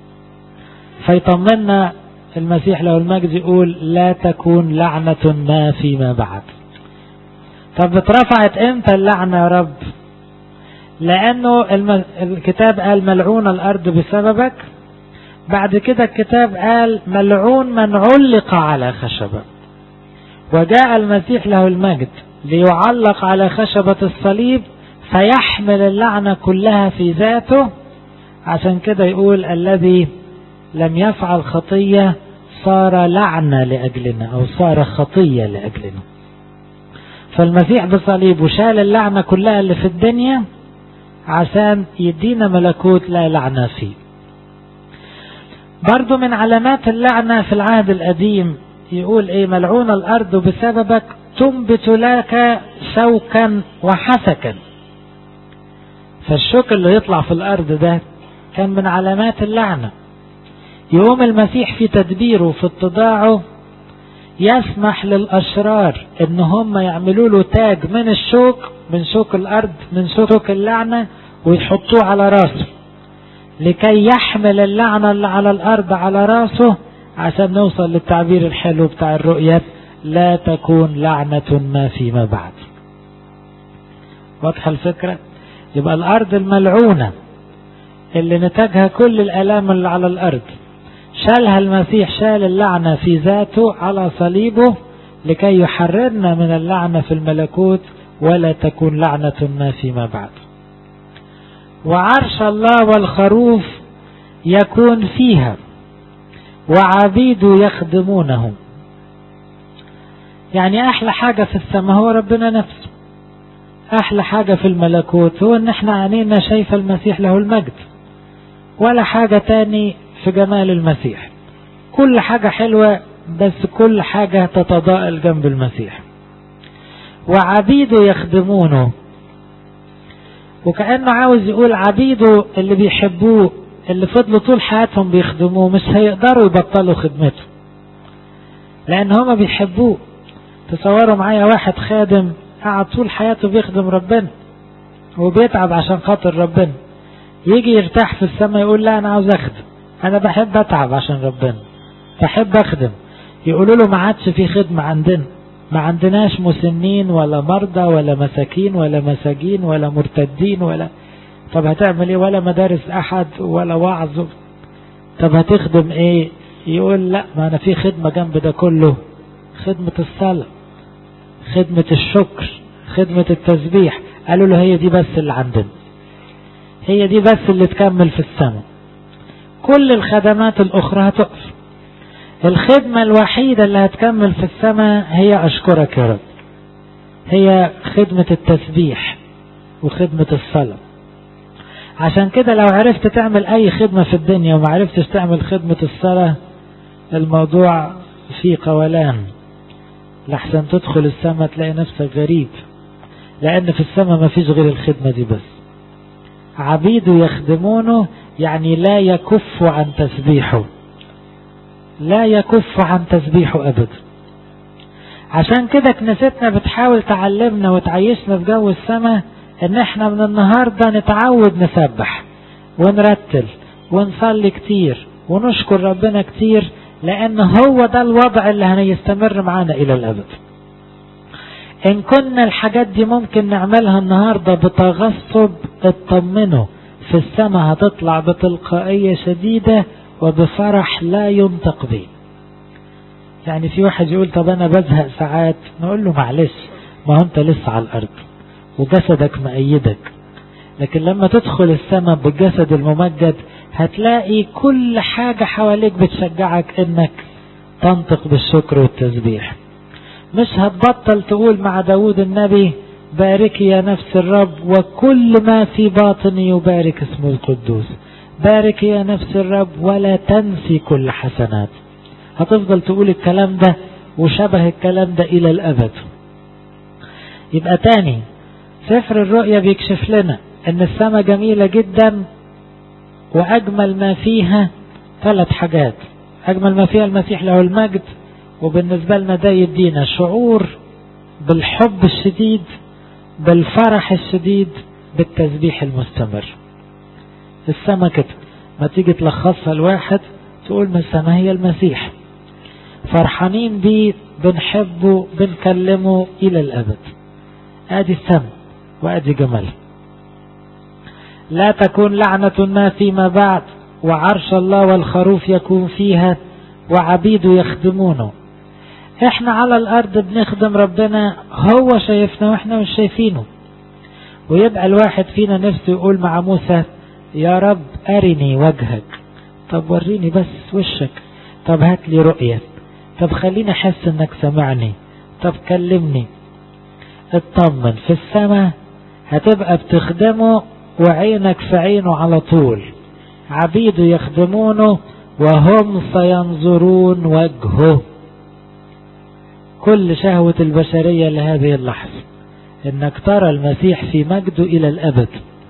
فيطمنا المسيح له المجد يقول لا تكون لعنة ما فيما بعد طب اترفعت امتى اللعنة يا رب لانه الكتاب قال ملعون الارض بسببك بعد كده الكتاب قال ملعون من علق على خشبة وجاء المسيح له المجد ليعلق على خشبة الصليب فيحمل اللعنة كلها في ذاته عشان كده يقول الذي لم يفعل خطية صار لعنة لأجلنا أو صار خطية لأجلنا فالمسيح بصليبه شال اللعنة كلها اللي في الدنيا عشان يدينا ملكوت لا لعنة فيه برضو من علامات اللعنة في العهد القديم يقول ايه ملعون الارض بسببك تنبت لك شوكا وحسكا فالشوك اللي يطلع في الارض ده كان من علامات اللعنه يوم المسيح في تدبيره في اتضاعه يسمح للأشرار ان هم يعملوا له تاج من الشوك من شوك الأرض من شوك اللعنة ويحطوه على راسه لكي يحمل اللعنة اللي على الأرض على راسه عشان نوصل للتعبير الحلو بتاع الرؤية لا تكون لعنة ما فيما بعد واضحة الفكرة يبقى الأرض الملعونة اللي نتاجها كل الآلام اللي على الأرض شالها المسيح شال اللعنة في ذاته على صليبه لكي يحررنا من اللعنة في الملكوت ولا تكون لعنة ما فيما بعد وعرش الله والخروف يكون فيها وعبيد يخدمونه يعني احلى حاجة في السماء هو ربنا نفسه احلى حاجة في الملكوت هو ان احنا عينينا شايفة المسيح له المجد ولا حاجة تاني في جمال المسيح كل حاجة حلوة بس كل حاجة تتضاءل جنب المسيح وعبيده يخدمونه وكأنه عاوز يقول عبيده اللي بيحبوه اللي فضلوا طول حياتهم بيخدموه مش هيقدروا يبطلوا خدمته لان هما بيحبوه تصوروا معايا واحد خادم قعد طول حياته بيخدم ربنا وبيتعب عشان خاطر ربنا يجي يرتاح في السماء يقول لا انا عاوز اخدم انا بحب اتعب عشان ربنا بحب اخدم يقولوا له ما عادش في خدمة عندنا ما عندناش مسنين ولا مرضى ولا مساكين ولا مساجين ولا مرتدين ولا طب هتعمل ايه ولا مدارس احد ولا وعظ طب هتخدم ايه يقول لا ما انا في خدمة جنب ده كله خدمة الصلاة خدمة الشكر خدمة التسبيح قالوا له هي دي بس اللي عندنا هي دي بس اللي تكمل في السماء كل الخدمات الاخرى هتقف الخدمة الوحيدة اللي هتكمل في السماء هي أشكرك يا رب هي خدمة التسبيح وخدمة الصلاة عشان كده لو عرفت تعمل أي خدمة في الدنيا وما عرفتش تعمل خدمة الصلاة الموضوع فيه قولان لحسن تدخل السماء تلاقي نفسك غريب لأن في السماء ما فيش غير الخدمة دي بس عبيده يخدمونه يعني لا يكف عن تسبيحه لا يكف عن تسبيحه أبدا عشان كده كنيستنا بتحاول تعلمنا وتعيشنا في جو السماء ان احنا من النهاردة نتعود نسبح ونرتل ونصلي كتير ونشكر ربنا كتير لان هو ده الوضع اللي هيستمر معانا الى الابد ان كنا الحاجات دي ممكن نعملها النهاردة بتغصب اطمنوا في السماء هتطلع بتلقائية شديدة وبفرح لا ينطق به يعني في واحد يقول طب انا بزهق ساعات نقول له معلش ما هو انت لسه على الارض وجسدك مأيدك لكن لما تدخل السماء بالجسد الممجد هتلاقي كل حاجة حواليك بتشجعك انك تنطق بالشكر والتسبيح مش هتبطل تقول مع داود النبي باركي يا نفس الرب وكل ما في باطني يبارك اسمه القدوس بارك يا نفس الرب ولا تنسي كل حسنات هتفضل تقول الكلام ده وشبه الكلام ده إلى الأبد يبقى تاني سفر الرؤيا بيكشف لنا ان السماء جميلة جدا واجمل ما فيها ثلاث حاجات اجمل ما فيها المسيح له المجد وبالنسبة لنا ده يدينا شعور بالحب الشديد بالفرح الشديد بالتسبيح المستمر السماء كده ما تيجي تلخصها الواحد تقول ما السماء هي المسيح فرحانين بيه بنحبه بنكلمه إلى الأبد ادي السماء وادي جمال لا تكون لعنة ما فيما بعد وعرش الله والخروف يكون فيها وعبيده يخدمونه احنا على الارض بنخدم ربنا هو شايفنا واحنا مش شايفينه ويبقى الواحد فينا نفسه يقول مع موسى يا رب أرني وجهك طب وريني بس وشك طب هات لي رؤية طب خليني أحس إنك سمعني طب كلمني اطمن في السماء هتبقى بتخدمه وعينك في عينه على طول عبيده يخدمونه وهم سينظرون وجهه كل شهوة البشرية لهذه اللحظة انك ترى المسيح في مجده الى الابد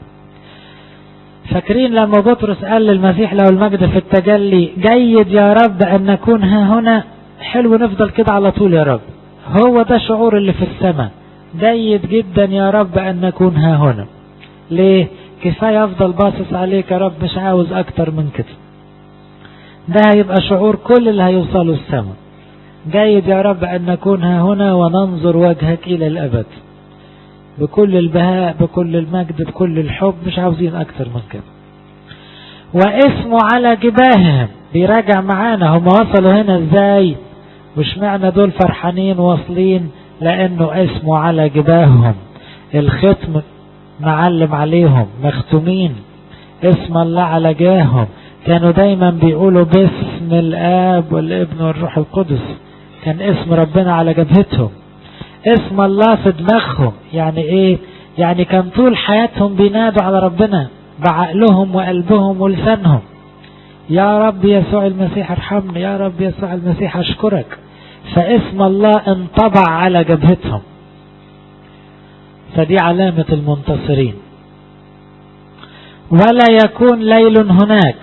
فاكرين لما بطرس قال للمسيح له المجد في التجلي جيد يا رب أن نكون ها هنا حلو نفضل كده على طول يا رب هو ده شعور اللي في السماء جيد جدا يا رب أن نكون ها هنا ليه كفاية أفضل باصص عليك يا رب مش عاوز أكتر من كده ده هيبقى شعور كل اللي هيوصلوا السماء جيد يا رب أن نكون ها هنا وننظر وجهك إلى الأبد بكل البهاء بكل المجد بكل الحب مش عاوزين أكتر من كده واسمه على جباههم بيراجع معانا هم وصلوا هنا ازاي وش معنى دول فرحانين واصلين لانه اسمه على جباههم الختم معلم عليهم مختومين اسم الله على جاههم كانوا دايما بيقولوا باسم الاب والابن والروح القدس كان اسم ربنا على جبهتهم اسم الله في دماغهم يعني ايه يعني كان طول حياتهم بينادوا على ربنا بعقلهم وقلبهم ولسانهم يا رب يسوع المسيح ارحمني يا رب يسوع المسيح اشكرك فاسم الله انطبع على جبهتهم فدي علامة المنتصرين ولا يكون ليل هناك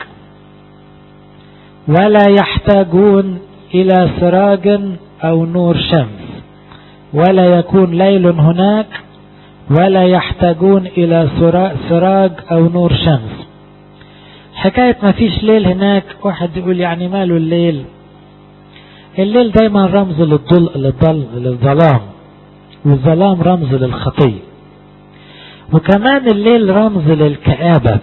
ولا يحتاجون إلى سراج أو نور شمس ولا يكون ليل هناك ولا يحتاجون إلى سراج أو نور شمس حكاية ما فيش ليل هناك واحد يقول يعني ماله الليل الليل دايما رمز للضل للضل للظلام والظلام رمز للخطية وكمان الليل رمز للكآبة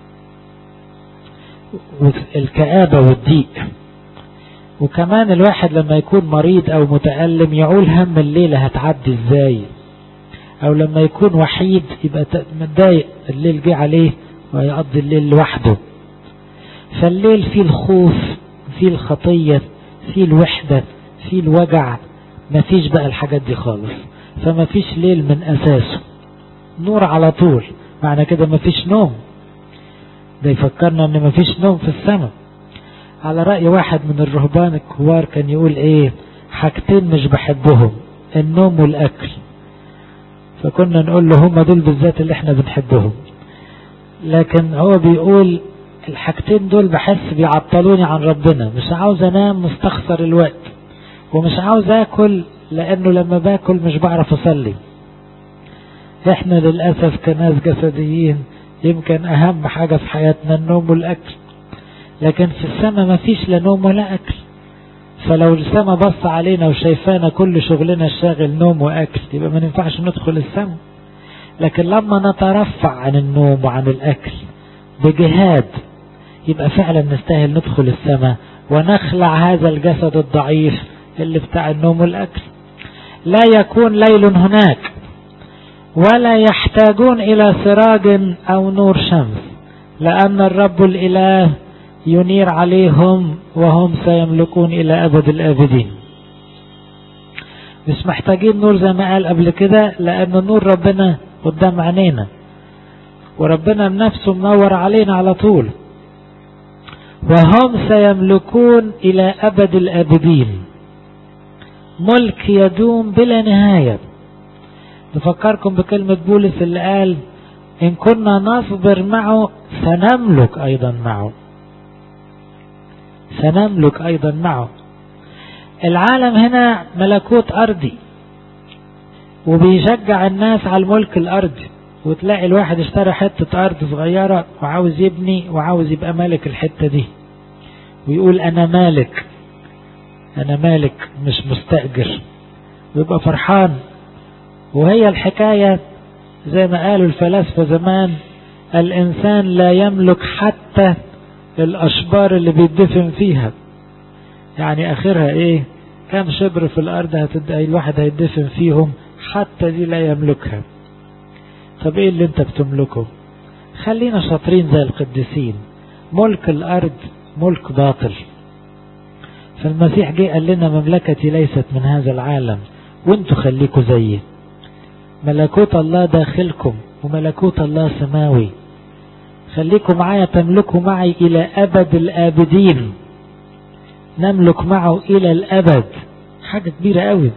الكآبة والضيق وكمان الواحد لما يكون مريض او متألم يعول هم الليلة هتعدي ازاي او لما يكون وحيد يبقى متضايق الليل جه عليه ويقضي الليل لوحده فالليل فيه الخوف فيه الخطية فيه الوحدة فيه الوجع مفيش بقى الحاجات دي خالص فمفيش ليل من أساسه نور على طول معنى كده مفيش نوم ده يفكرنا ان مفيش نوم في السماء على رأي واحد من الرهبان الكبار كان يقول ايه حاجتين مش بحبهم النوم والأكل فكنا نقول له هم دول بالذات اللي احنا بنحبهم لكن هو بيقول الحاجتين دول بحس بيعطلوني عن ربنا مش عاوز انام مستخسر الوقت ومش عاوز اكل لانه لما باكل مش بعرف اصلي احنا للاسف كناس جسديين يمكن اهم حاجة في حياتنا النوم والاكل لكن في السماء ما فيش لا نوم ولا اكل فلو السماء بص علينا وشايفانا كل شغلنا الشاغل نوم واكل يبقى ما ينفعش ندخل السماء لكن لما نترفع عن النوم وعن الاكل بجهاد يبقى فعلا نستاهل ندخل السماء ونخلع هذا الجسد الضعيف اللي بتاع النوم والأكل لا يكون ليل هناك ولا يحتاجون إلى سراج أو نور شمس لأن الرب الإله ينير عليهم وهم سيملكون إلى أبد الآبدين مش محتاجين نور زي ما قال قبل كده لأن نور ربنا قدام عينينا وربنا بنفسه منور علينا على طول وهم سيملكون إلى أبد الآبدين ملك يدوم بلا نهاية نفكركم بكلمة بولس اللي قال إن كنا نصبر معه سنملك أيضا معه سنملك أيضا معه العالم هنا ملكوت أرضي وبيشجع الناس على الملك الأرضي وتلاقي الواحد اشترى حتة أرض صغيرة وعاوز يبني وعاوز يبقى مالك الحتة دي ويقول أنا مالك أنا مالك مش مستأجر ويبقى فرحان وهي الحكاية زي ما قالوا الفلاسفة زمان الإنسان لا يملك حتى الأشبار اللي بيدفن فيها يعني آخرها إيه كم شبر في الأرض هتدعي الواحد هيدفن فيهم حتى دي لا يملكها طب ايه اللي انت بتملكه خلينا شاطرين زي القديسين ملك الارض ملك باطل فالمسيح جه قال لنا مملكتي ليست من هذا العالم وانتوا خليكوا زيي ملكوت الله داخلكم وملكوت الله سماوي خليكم معايا تملكوا معي الى ابد الابدين نملك معه الى الابد حاجة كبيرة قوي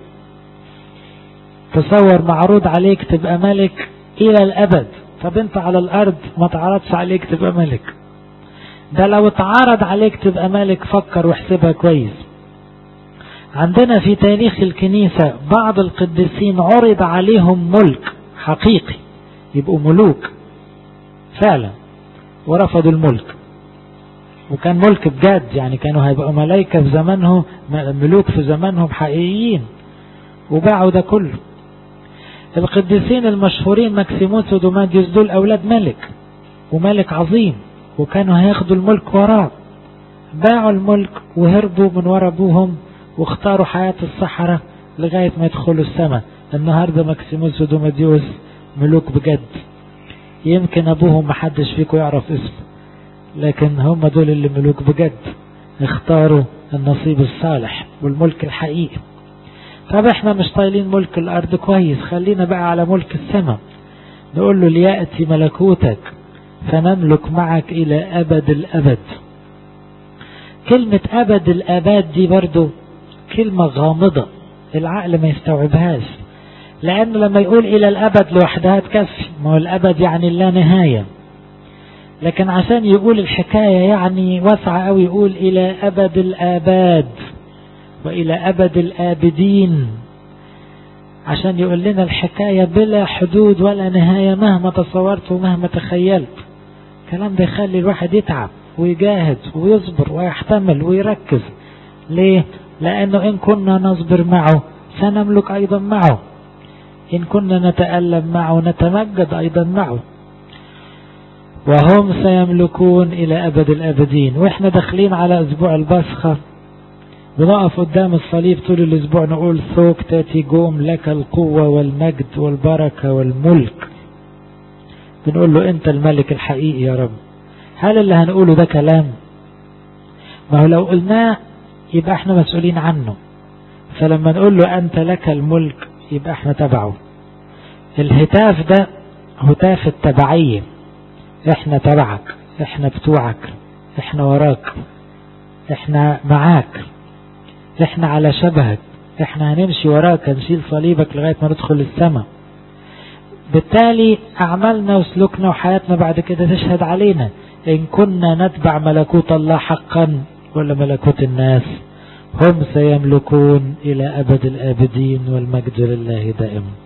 تصور معروض عليك تبقى ملك الى الابد طب انت على الارض ما تعرضش عليك تبقى ملك ده لو اتعرض عليك تبقى ملك فكر واحسبها كويس عندنا في تاريخ الكنيسة بعض القديسين عرض عليهم ملك حقيقي يبقوا ملوك فعلا ورفضوا الملك وكان ملك بجد يعني كانوا هيبقوا ملايكة في زمانهم ملوك في زمانهم حقيقيين وباعوا ده كله القديسين المشهورين ماكسيموس ودوماديوس دول أولاد ملك وملك عظيم وكانوا هياخدوا الملك وراه باعوا الملك وهربوا من ورا ابوهم واختاروا حياة الصحراء لغاية ما يدخلوا السماء النهاردة ماكسيموس ودوماديوس ملوك بجد يمكن ابوهم محدش فيكم يعرف اسمه لكن هم دول اللي ملوك بجد اختاروا النصيب الصالح والملك الحقيقي طب احنا مش طايلين ملك الارض كويس خلينا بقى على ملك السماء نقول له ليأتي ملكوتك فنملك معك الى ابد الابد كلمة ابد الاباد دي برضو كلمة غامضة العقل ما يستوعبهاش لان لما يقول الى الابد لوحدها تكفي ما هو الابد يعني لا نهاية لكن عشان يقول الحكاية يعني واسعة أو يقول إلى أبد الآباد وإلى أبد الآبدين عشان يقول لنا الحكاية بلا حدود ولا نهاية مهما تصورت ومهما تخيلت الكلام ده يخلي الواحد يتعب ويجاهد ويصبر ويحتمل ويركز ليه؟ لأنه إن كنا نصبر معه سنملك أيضا معه إن كنا نتألم معه نتمجد أيضا معه وهم سيملكون إلى أبد الأبدين وإحنا داخلين على أسبوع البصخة بنقف قدام الصليب طول الأسبوع نقول ثوك تاتي جوم لك القوة والمجد والبركة والملك بنقول له أنت الملك الحقيقي يا رب هل اللي هنقوله ده كلام ما هو لو قلناه يبقى احنا مسؤولين عنه فلما نقول له أنت لك الملك يبقى احنا تبعه الهتاف ده هتاف التبعيه احنا تبعك احنا بتوعك احنا وراك احنا معاك احنا على شبهك احنا هنمشي وراك هنشيل صليبك لغاية ما ندخل السماء بالتالي اعمالنا وسلوكنا وحياتنا بعد كده تشهد علينا ان كنا نتبع ملكوت الله حقا ولا ملكوت الناس هم سيملكون الى ابد الابدين والمجد لله دائما